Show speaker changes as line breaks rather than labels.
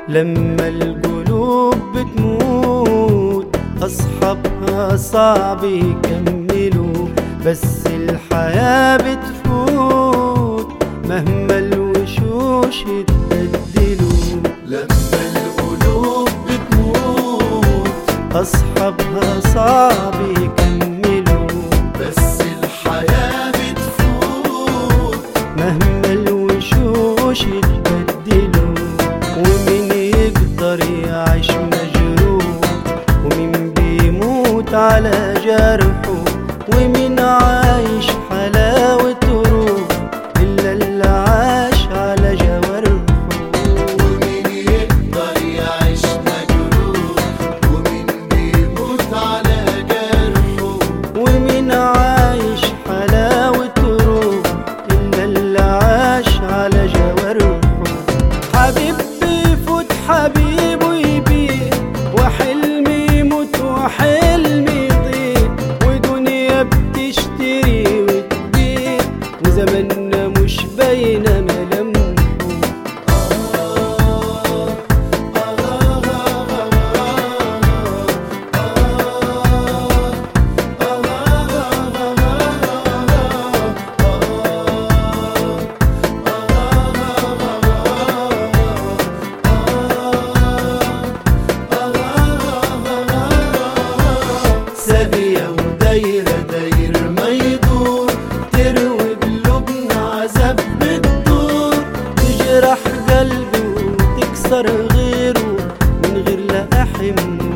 لما القلوب بتموت أصحابها صعب يكملوا بس الحياة بتفوت مهما الوشوش يتبدلوا
لما القلوب بتموت
أصحابها صعب يكملوا
بس الحياة بتفوت
مهما الوشوش يتبدلوا ومين يقدر يعيش مجروح ومين بيموت على جرحه ومين عايش حلاوة روح إلا اللي عاش على جوارحه
ومين يقدر يعيش مجروح ومين بيموت على جرحه
ومين عايش حلاوة روح إلا اللي عاش على جوارحه حبيب بيفوت حبيبه يبيع وحلم يموت وحلم يضيع ودنيا بتشتري وتبيع وزماننا مش باينة ملامحه
سابية ودايرة داير ما يدور تروي قلوبنا عذاب بتدور
تجرح قلبي وتكسر غيره من غير لا أحم